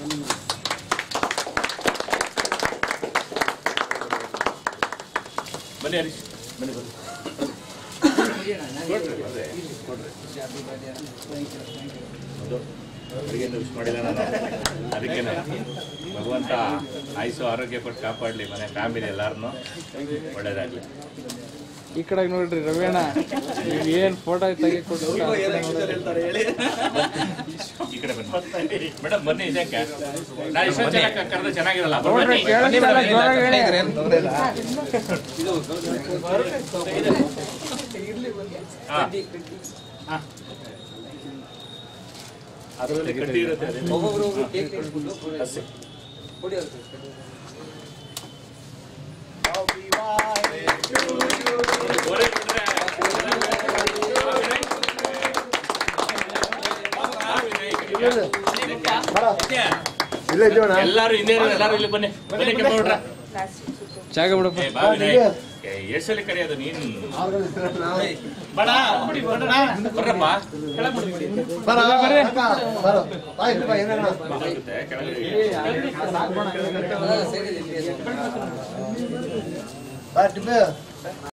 ಬನ್ನಿ ಹರೀಶ್ ಬನ್ನಿ ಬನ್ನಿ ಅದು ಅವರಿಗೇನು ವಿಶ್ ಮಾಡಿಲ್ಲ ನಾನು ಅದಕ್ಕೆ ಭಗವಂತ ಆಯುಸು ಆರೋಗ್ಯ ಕೊಟ್ಟು ಕಾಪಾಡಲಿ ಮನೆ ಫ್ಯಾಮಿಲಿ ಎಲ್ಲಾರನ್ನು ಒಳ್ಳೇದಾಗಲಿ ಈ ಕಡೆ ನೋಡ್ರಿ ರವಿಯಣ್ಣ ನೀವು ಏನ್ ಫೋಟೋ ತೆಗಿಕೊಟ್ಟು ಈ ಕಡೆ ಬನ್ನಿ ಮೇಡಮ್ ಬನ್ನಿ ಇದಕ್ಕೆ ನಾ ಇಷ್ಟೊಂದು ಜನ ಕರೆದ್ರೆ ಚೆನ್ನಾಗಿರಲ್ಲ ಬನ್ನಿ. ನೋಡ್ರಿ ಕೇಳಿಸ್ತಾರ ಜೋರಾಗಿ ಹೇಳಿ ಹಾ. ಹಾ. ಅದರಲ್ಲಿ ಕಡ್ಡಿ ಇರುತ್ತೆ ಅದೇ. ಹಸಿ. ಗೋರೆ ಬಿಟ್ರೆ- ಎಲ್ಲಾರು ಹಿಂದೆ ಇರೋರು ಎಲ್ಲಾರು ಇಲ್ಲಿ ಬನ್ನಿ ಬನ್ನಿ ಕೆಂಪಗೌಡ್ರ ಜಾಗ ಬಿಡಪ್ಪ ಏ ಬಾ ವಿನಯ್ ಏ ಎಷ್ಟ್ ಸಲ ಕರೆಯೋದು ನೀನ್ ಬಡ ಬರ್ರಪ್ಪ ಕೆಳಗ್ ಬಿಡಿ. ಗೊತ್ತಾಗುತ್ತೆ, ಕೆಳಗೆ ಇಳಿ.